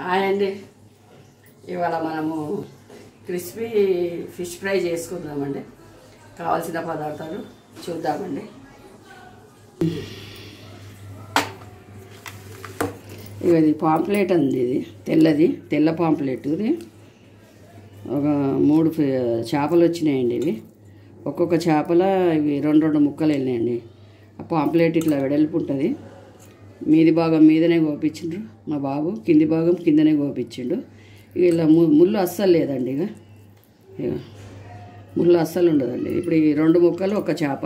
Hi అండి ఇవాళ మనము క్రిస్పీ ఫిష్ ఫ్రై చేసుకుందామండి కావాల్సిన పదార్థాలు చూద్దామండి ఇక ఇది పాంప్లెట్ అండి ఇది తెల్లది తెల్ల పాంప్లెట్ ఇది ఒక మూడు ఫి- చేపలు వచ్చినాయండి ఇవి ఒక్కొక్క చేపల ఇవి రెండు రెండు ముక్కలు వెళ్ళినాయండి ఆ పాంప్లెట్ ఇట్లా వెడల్పు ఉంటుంది మీది భాగం మీదనే కోపించిండ్రు మా బాబు కింది భాగం కిందనే కోపించిండు ఇక ఇలా ము- ముళ్ళు అస్సలు లేదండి ఇక ఇక ముళ్ళు అస్సలు ఉండదండి ఇప్పుడు ఈ రెండు ముక్కలు ఒక చేప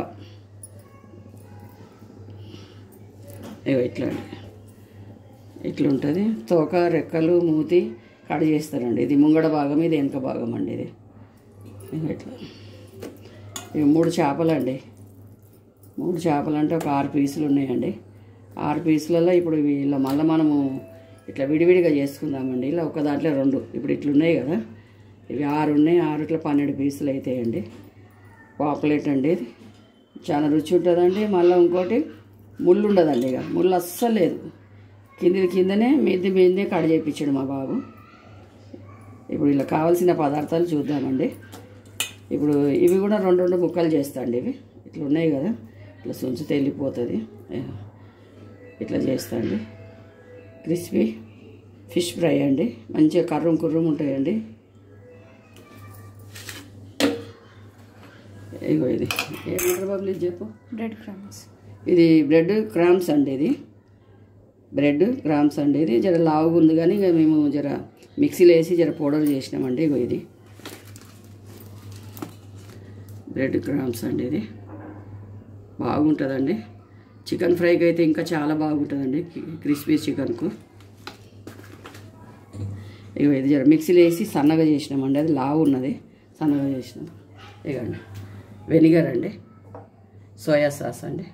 ఇగో ఇట్లా అండి ఇట్లా ఉంటుంది తోక రెక్కలు మూతి కట్ చేస్తారండి ఇది ముంగడ భాగం ఇది వెనక భాగం అండి ఇది ఇగో ఇట్లా ఇవి మూడు చేపలు అండి మూడు చేపలు అంటే ఒక ఆరు పీసులు ఉన్నాయండి ఆరు పీసులలో ఇప్పుడు ఇవి ఇలా మళ్ళీ మనము ఇట్లా విడివిడిగా చేసుకుందామండి ఇలా ఒక దాంట్లో రెండు ఇప్పుడు ఇట్లా ఉన్నాయి కదా ఇవి ఆరు ఉన్నాయి ఆరు ఇట్లా పన్నెండు పీసులు అవుతాయండి పాపులేట్ అండి ఇది చాలా రుచి ఉంటుందండి మళ్ళీ ఇంకోటి ముళ్ళు ఉండదండి ఇక ముళ్ళు అస్సలు లేదు కింది కిందనే మీది మీదే కట్ చేయించాడు మా బాబు ఇప్పుడు ఇలా కావాల్సిన పదార్థాలు చూద్దామండి ఇప్పుడు ఇవి కూడా రెండు రెండు ముక్కలు చేస్తా అండి ఇవి ఇట్లా ఉన్నాయి కదా ఇట్లా సుంచితే వెళ్ళిపోతుంది ఇట్లా చేస్తా అండి క్రిస్పీ ఫిష్ ఫ్రై అండి మంచిగా కర్రం కుర్రం ఉంటాయండి ఇగో ఇది ఏమంటారు బాబు ఇది చెప్పు బ్రెడ్ క్రమ్స్ ఇది బ్రెడ్ క్రామ్స్ అండి ఇది బ్రెడ్ క్రామ్స్ అండి ఇది జర లావుగా ఉంది కానీ ఇక మేము జర మిక్సీలో వేసి జర పౌడర్ చేసినామండి ఇగో ఇది బ్రెడ్ క్రామ్స్ అండి ఇది బాగుంటుందండి చికెన్ ఫ్రైకి అయితే ఇంకా చాలా బాగుంటుందండి క్రిస్పీ చికెన్కు ఇగో ఇది జర మిక్సీలో వేసి సన్నగా చేసినామండి అది లావు ఉన్నది సన్నగా చేసినాం ఇగండి వెనిగర్ అండి సోయా సాస్ అండి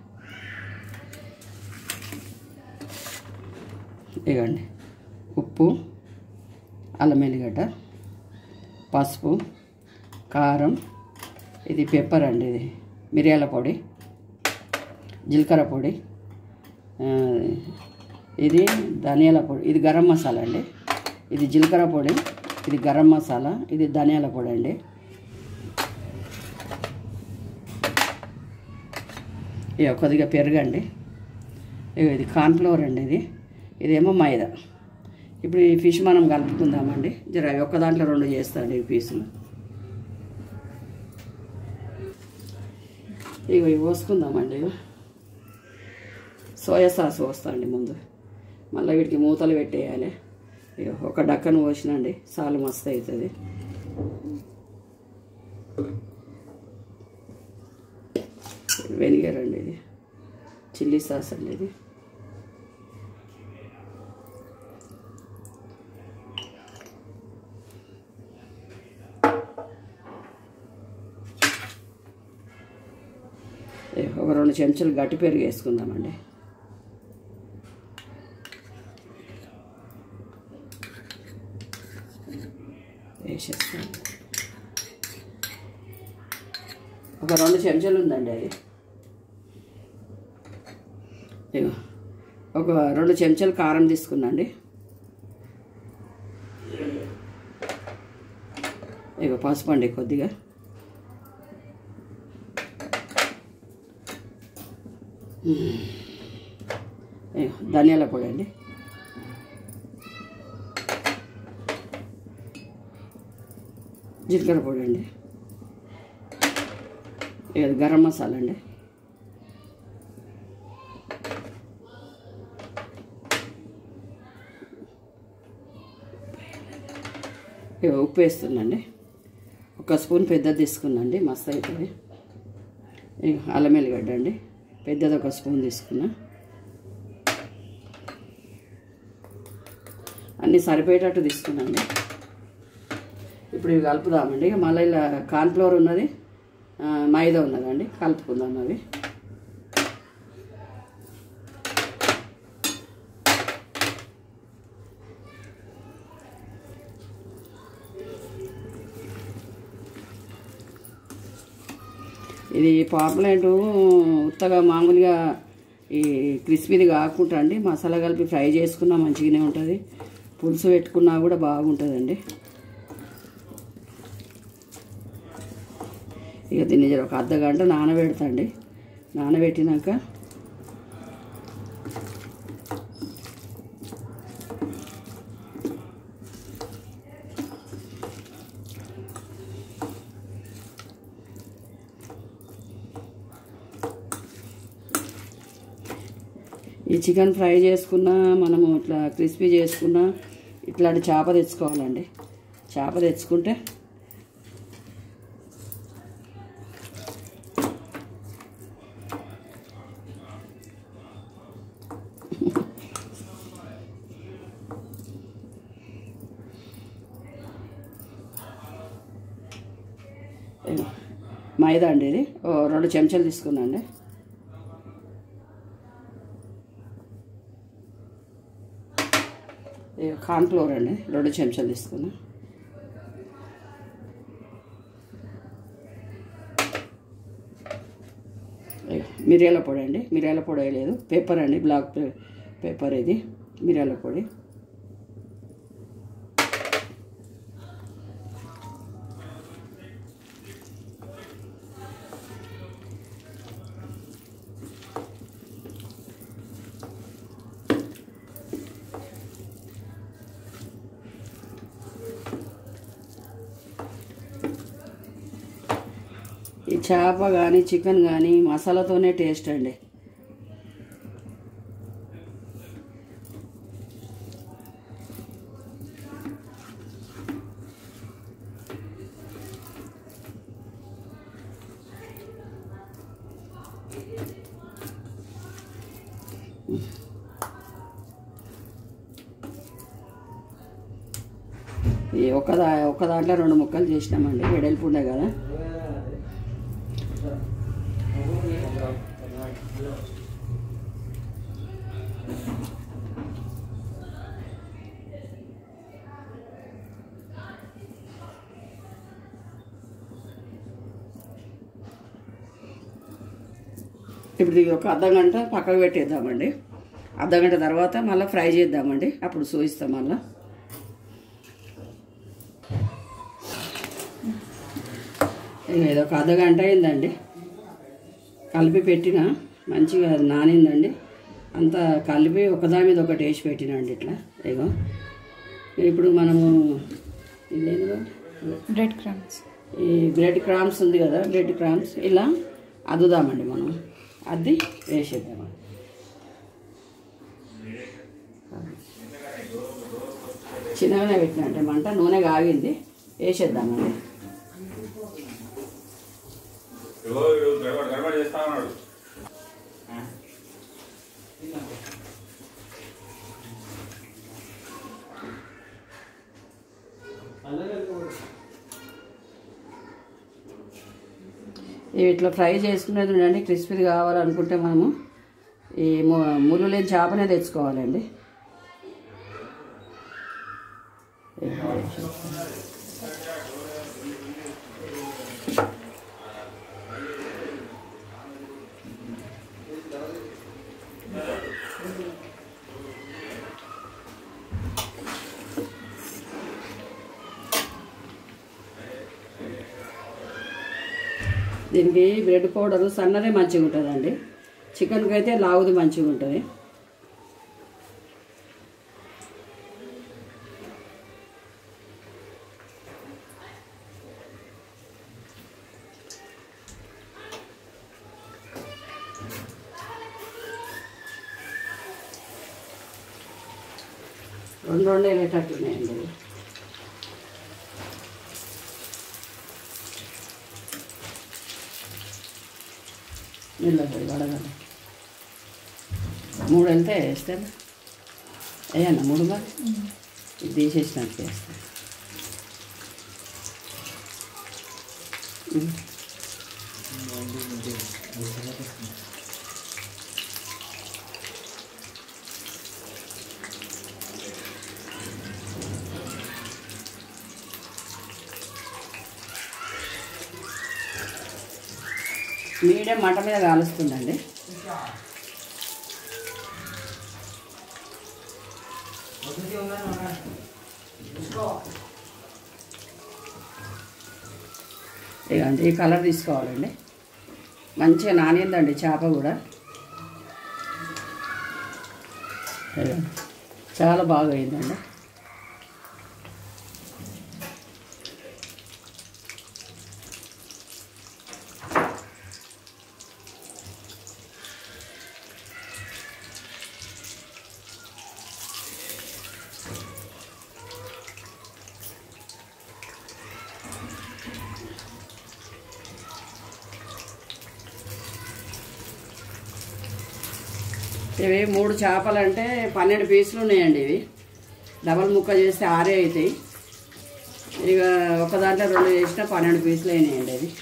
ఇగండి ఉప్పు అల్లం వెల్లిగడ్డ పసుపు కారం ఇది పెప్పర్ అండి ఇది మిరియాల పొడి జీలకర్ర పొడి ఆ, ఇది ధనియాల పొడి ఇది గరం మసాలా అండి ఇది జీలకర్ర పొడి ఇది గరం మసాలా ఇది ధనియాల పొడి అండి ఇక కొద్దిగా పెరగండి ఇగో ఇది కార్న్ఫ్లవర్ అండి ఇది ఇదేమో మైదా ఇప్పుడు ఈ ఫిష్ మనం కలుపుకుందామండి జర ఒక్క దాంట్లో రెండు చేస్తాండి ఈ పీసులు ఇగో ఇవి పోసుకుందామండి ఇగో సోయా సాస్ పోస్తాండి ముందు మళ్ళీ వీటికి మూతలు పెట్టేయాలి ఇగో ఒక డక్కను పోసినండి సాలు మస్తు అవుతుంది వెనిగర్ అండి ఇది చిల్లీ సాస్ అండి ఇది ఏ, ఒక రెండు చెంచాలు గట్టి పెరుగు వేసుకుందామండి వేసేస్తాను ఒక రెండు చెంచాలు ఉందండి అది ఇగో ఒక రెండు చెంచాలు కారం తీసుకున్నాండి ఇగో పసుపు అండి కొద్దిగా ఇగో ధనియాల పొడి అండి జీలకర్ర పొడి అండి ఇక గరం మసాలా అండి ఇక ఉప్పు వేస్తుందండి ఒక స్పూన్ పెద్దది తీసుకున్నాండి మస్తు అవుతుంది ఇక అల్లం ఎల్లిగడ్డ అండి పెద్దది ఒక స్పూన్ తీసుకున్నా అన్నీ సరిపోయేటట్టు తీసుకున్నాండి ఇప్పుడు ఇవి కలుపుదామండి ఇక మళ్ళీ ఇలా కార్న్ఫ్లోర్ ఉన్నది ఆ, మైదా ఉన్నదండి కలుపుకుందాం అవి ఇది పాపులెంట్ ఉత్తగా మామూలుగా ఈ క్రిస్పీది కాకుండా అండి మసాలా కలిపి ఫ్రై చేసుకున్నా మంచిగానే ఉంటుంది పులుసు పెట్టుకున్నా కూడా బాగుంటుందండి ఇక దీన్ని జర ఒక అర్ధ గంట నానబెడతాండి నానబెట్టినాక ఈ చికెన్ ఫ్రై చేసుకున్నా మనము ఇట్లా క్రిస్పీ చేసుకున్నా ఇట్లాంటి చేప తెచ్చుకోవాలండి చేప తెచ్చుకుంటే ఇదిగో, మైదా అండి ఇది ఓ రెండు చెంచాలు తీసుకున్నాండి ఇదిగో కార్న్ ఫ్లోర్ అండి రెండు చెంచాలు తీసుకున్నా ఇదిగో, మిరియాల పొడి అండి మిరియాల పొడి వేయలేదు పేపర్ అండి బ్లాక్ పే- పేపర్ ఇది మిరియాల పొడి ఈ చేప కానీ చికెన్ కానీ మసాలాతోనే టేస్ట్ అండి ఈ ఒక దా ఒక దాంట్లో రెండు ముక్కలు చేసినామండి వెడల్పు ఉండే కదా ఇప్పుడు ఇది ఒక అర్ధ గంట పక్కకు పెట్టేద్దామండి అర్ధ గంట తర్వాత మళ్ళీ ఫ్రై చేద్దామండి అప్పుడు చూపిస్తాం మళ్ళీ ఇది ఒక అర్ధ గంట అయిందండి కలిపి పెట్టిన మంచిగా అది నానిందండి అంతా కలిపి ఒకదాని మీద ఒకటి వేసి పెట్టినండి ఇట్లా ఇగో ఇప్పుడు మనము ఇదేందో బ్రెడ్ క్రమ్స్ ఈ బ్రెడ్ క్రామ్స్ ఉంది కదా బ్రెడ్ క్రామ్స్ ఇలా అద్దుదామండి మనం అద్ది వేసేద్దామండి చిన్నగానే పెట్టిన అంటే మంట నూనె కాగింది వేసేద్దామండి ఏవో వీడు గడబడ గడబడ చేస్తా ఉన్నాడు ఇవి ఇట్లా ఫ్రై చేసుకునేది ఉండండి క్రిస్పీది కావాలనుకుంటే మనము ఈ ము- ముళ్ళు లేని చేపనే తెచ్చుకోవాలండి దీనికి బ్రెడ్ పౌడర్ సన్నదే మంచిగా ఉంటుందండి చికెన్కి అయితే లావుది మంచిగా ఉంటుంది రెండు రెండు వెళ్ళేటట్టున్నాయండి ఇవి. నిల్లబడి వడగల మూడు వెళ్తే వేస్తాను వేయన్నా మూడు మరి ఇది తీసేసినట్టు వేస్తాను మీడియం మంట మీద కాలుస్తుందండి ఇదండి ఈ కలర్ తీసుకోవాలండి మంచిగా నానిందండి చేప కూడా ఇదిగోండి. చాలా బాగా అయిందండి ఇవి మూడు చేపలు అంటే పన్నెండు పీసులు ఉన్నాయండి ఇవి డబల్ ముక్క చేస్తే ఆరే అవుతాయి ఇక ఒక దాంట్లో రెండు చేసినా పన్నెండు పీసులు అయినాయండి అవి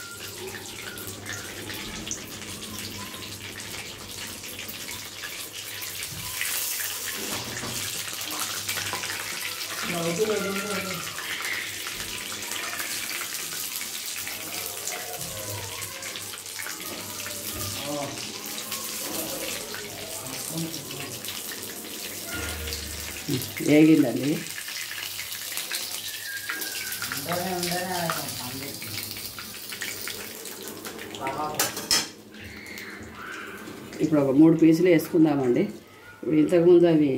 వేగిందండి ఇప్పుడు ఒక మూడు పీసులు వేసుకుందామండి ఇప్పుడు ఇంతకుముందు అవి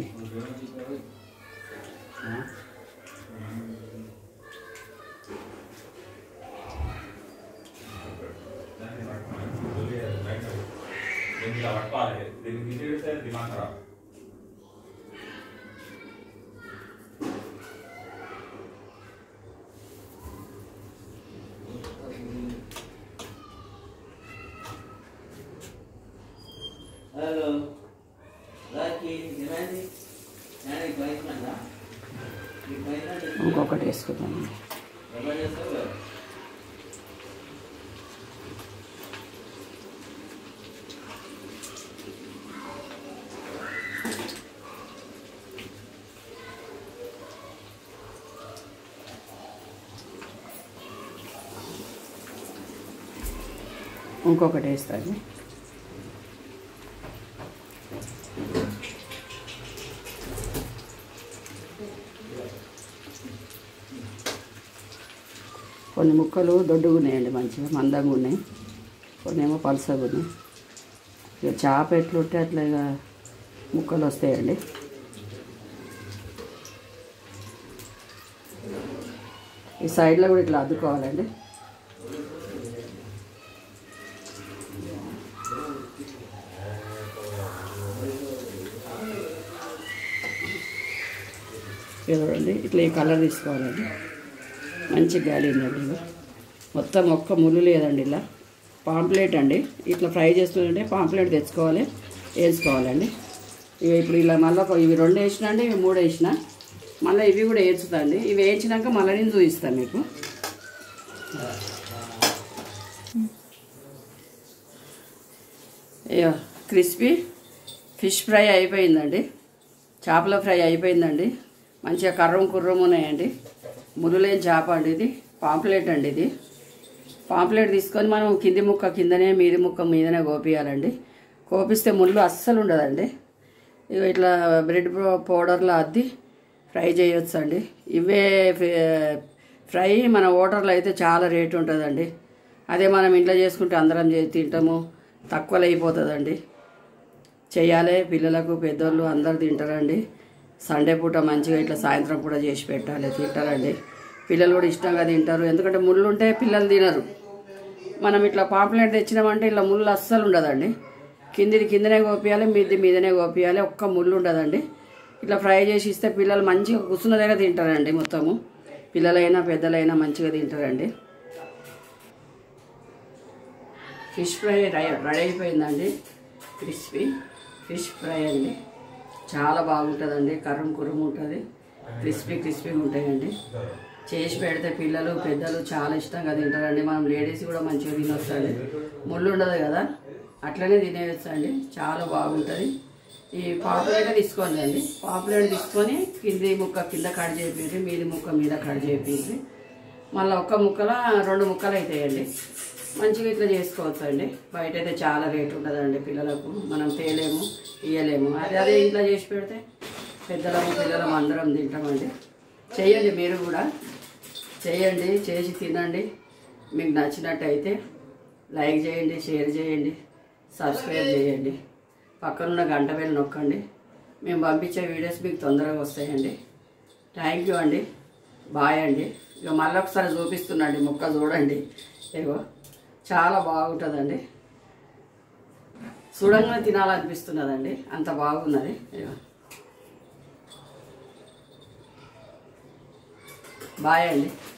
దీనికి ఇలా పట్టుకోవాలి దీనికి తీసేస్తే దిమాగ్ ఖరాబ్ హలో రాకి ఏమైంది నేను బయటనా ఈ బయట ఇంకొకటి వేసుకుందామండి ఎవరు చేస్తారు కదా? ఇంకొకటి వేస్తాను కొన్ని ముక్కలు దొడ్డుగా ఉన్నాయండి మంచిగా మందంగా ఉన్నాయి కొన్ని ఏమో పలసగా ఉన్నాయి ఇక చేప ఎట్లుంటే అట్లా ఇక ముక్కలు వస్తాయండి ఈ సైడ్లో కూడా ఇట్లా అద్దుకోవాలండి చూడండి ఇట్లా ఈ కలర్ తీసుకోవాలండి మంచి గాలి ఉందండి ఇది మొత్తం ఒక్క ముళ్ళు లేదండి ఇలా పాంప్లెట్ అండి ఇట్లా ఫ్రై చేస్తుంటే పాంప్లెట్ తెచ్చుకోవాలి వేసుకోవాలండి ఇవి ఇప్పుడు ఇలా మళ్ళీ ఒక ఇవి రెండు వేసిన అండి ఇవి మూడు వేసిన మళ్ళీ ఇవి కూడా వేయించుతాండి ఇవి వేయించినాక మళ్ళీ నేను చూపిస్తాను మీకు అయ్యో క్రిస్పీ ఫిష్ ఫ్రై అయిపోయిందండి చేపల ఫ్రై అయిపోయిందండి మంచిగా కర్రం కుర్రం ఉన్నాయండి మురులేని చేప అండి ఇది పాంప్లెట్ అండి ఇది పాంప్లెట్ తీసుకొని మనం కింది ముక్క కిందనే మీది ముక్క మీదనే కోపియాలండి కోపిస్తే ముళ్ళు అస్సలు ఉండదండి ఇక ఇట్లా బ్రెడ్ పౌ- పౌడర్లో అద్ది ఫ్రై చేయొచ్చు అండి ఇవే ఫి- ఫ్రై మన హోటల్లో అయితే చాలా రేటు ఉంటుందండి అదే మనం ఇంట్లో చేసుకుంటే అందరం చే- తింటాము తక్కువలో అయిపోతుందండి చేయాలి పిల్లలకు పెద్దోళ్ళు అందరు తింటారండి సండే పూట మంచిగా ఇట్లా సాయంత్రం పూట చేసి పెట్టాలి తింటారండి పిల్లలు కూడా ఇష్టంగా తింటారు ఎందుకంటే ముళ్ళు ఉంటే పిల్లలు తినరు మనం ఇట్లా పాంప్లెట్ తెచ్చినామంటే ఇట్లా ముళ్ళు అస్సలు ఉండదండి కిందిది కిందనే కోపియాలి మీది మీదనే కోపియాలి ఒక్క ముళ్ళు ఉండదండి ఇట్లా ఫ్రై చేసి ఇస్తే పిల్లలు మంచిగా కూర్చున్న దగ్గర తింటారండి మొత్తము పిల్లలైనా పెద్దలైనా మంచిగా తింటారండి ఫిష్ ఫ్రై రై రెడీ అయిపోయిందండి క్రిస్పీ ఫిష్ ఫ్రై అండి చాలా బాగుంటుందండి కర్రం కుర్రం ఉంటుంది క్రిస్పీ క్రిస్పీగా ఉంటాయండి చేసి పెడితే పిల్లలు పెద్దలు చాలా ఇష్టంగా తింటారండి మనం లేడీస్ కూడా మంచిగా తినొచ్చండి ముళ్ళు ఉండదు కదా అట్లనే తినేయచ్చండి చాలా బాగుంటుంది ఈ పాపులేట్ తీసుకోండి అండి పాపులేట్ తీసుకొని కింది ముక్క కింద కట్ చేపించి మీది ముక్క మీద కట్ చేపించి మళ్ళీ ఒక్క ముక్కల రెండు ముక్కలు అవుతాయండి మంచిగా ఇట్లా చేసుకోవచ్చు అండి బయట అయితే చాలా రేట్ ఉంటుందండి పిల్లలకు మనం తేలేము ఇయ్యలేము అదే అదే ఇంట్లో చేసి పెడితే పెద్దలము పిల్లలము అందరం తింటామండి చేయండి మీరు కూడా చేయండి చేసి తినండి మీకు నచ్చినట్టయితే లైక్ చేయండి షేర్ చేయండి సబ్స్క్రైబ్ చేయండి పక్కనున్న గంట వేలు నొక్కండి మేము పంపించే వీడియోస్ మీకు తొందరగా వస్తాయండి థ్యాంక్ యూ అండి బాయ్ అండి ఇక మళ్ళీ ఒకసారి చూపిస్తున్నాండి మొక్క చూడండి ఇగో చాలా బాగుంటుందండి చూడంగానే తినాలనిపిస్తున్నదండి అంత బాగున్నది ఇగో బాయ్ అండి